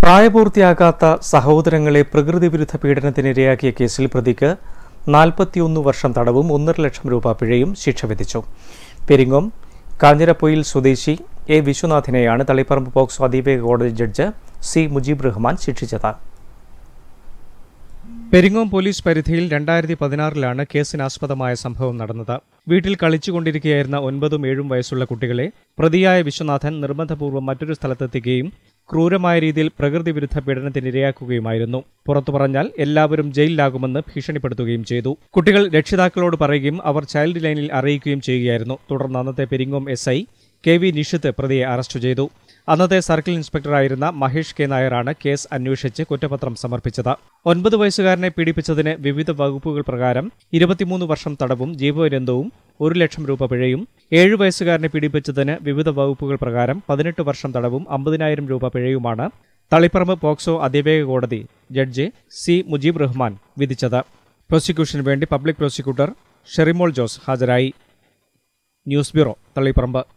പ്രായപൂർത്തിയാകാത്ത സഹോദരങ്ങളെ പ്രകൃതി വിരുദ്ധ പീഡനത്തിനിരയാക്കിയ കേസിൽ പ്രതിക്ക് നാൽപ്പത്തിയൊന്ന് വർഷം തടവും ഒന്നര ലക്ഷം രൂപ പിഴയും ശിക്ഷ വിധിച്ചു പെരിങ്ങോം കാഞ്ഞിരപ്പൊയിൽ സ്വദേശി എ വിശ്വനാഥിനെയാണ് തളിപ്പറമ്പ് പോക്സോ അതിവേഗ കോടതി ജഡ്ജ് സി മുജീബ് റഹ്മാൻ ശിക്ഷിച്ചത് പെരിങ്ങോം പോലീസ് പരിധിയിൽ രണ്ടായിരത്തി പതിനാറിലാണ് കേസിനാസ്പദമായ സംഭവം നടന്നത് വീട്ടിൽ കളിച്ചുകൊണ്ടിരിക്കുകയായിരുന്ന ഒൻപതും ഏഴും വയസ്സുള്ള കുട്ടികളെ പ്രതിയായ വിശ്വനാഥൻ നിർബന്ധപൂർവ്വം മറ്റൊരു സ്ഥലത്തെത്തിക്കുകയും ക്രൂരമായ രീതിയിൽ പ്രകൃതി വിരുദ്ധ പീഡനത്തിനിരയാക്കുകയുമായിരുന്നു പുറത്തു പറഞ്ഞാൽ എല്ലാവരും ജയിലിലാകുമെന്ന് ഭീഷണിപ്പെടുത്തുകയും ചെയ്തു കുട്ടികൾ രക്ഷിതാക്കളോട് പറയുകയും അവർ ചൈൽഡ് ലൈനിൽ അറിയിക്കുകയും ചെയ്യുകയായിരുന്നു തുടർന്ന് അന്നത്തെ Peringome S I K V Nishith പ്രതിയെ അറസ്റ്റ് ചെയ്തു അന്നത്തെ സർക്കിൾ ഇൻസ്പെക്ടറായിരുന്ന മഹേഷ് കെ നായരാണ് കേസ് അന്വേഷിച്ച് കുറ്റപത്രം സമർപ്പിച്ചത് ഒൻപത് വയസ്സുകാരനെ പീഡിപ്പിച്ചതിന് വിവിധ വകുപ്പുകൾ പ്രകാരം ഇരുപത്തിമൂന്ന് വർഷം തടവും ജീവപര്യന്തവും ഒരു ലക്ഷം രൂപ പിഴയും ഏഴ് വയസ്സുകാരനെ പീഡിപ്പിച്ചതിന് വിവിധ വകുപ്പുകൾ പ്രകാരം പതിനെട്ട് വർഷം തടവും അമ്പതിനായിരം രൂപ പിഴയുമാണ് തളിപ്പറമ്പ് പോക്സോ അതിവേഗ കോടതി ജഡ്ജി സി മുജീബ് റഹ്മാൻ വിധിച്ചത് പ്രോസിക്യൂഷന് വേണ്ടി പബ്ലിക് പ്രോസിക്യൂട്ടർ ഷെറിമോൾ ജോസ് ഹാജരായി ന്യൂസ് ബ്യൂറോ തളിപ്പറമ്പ്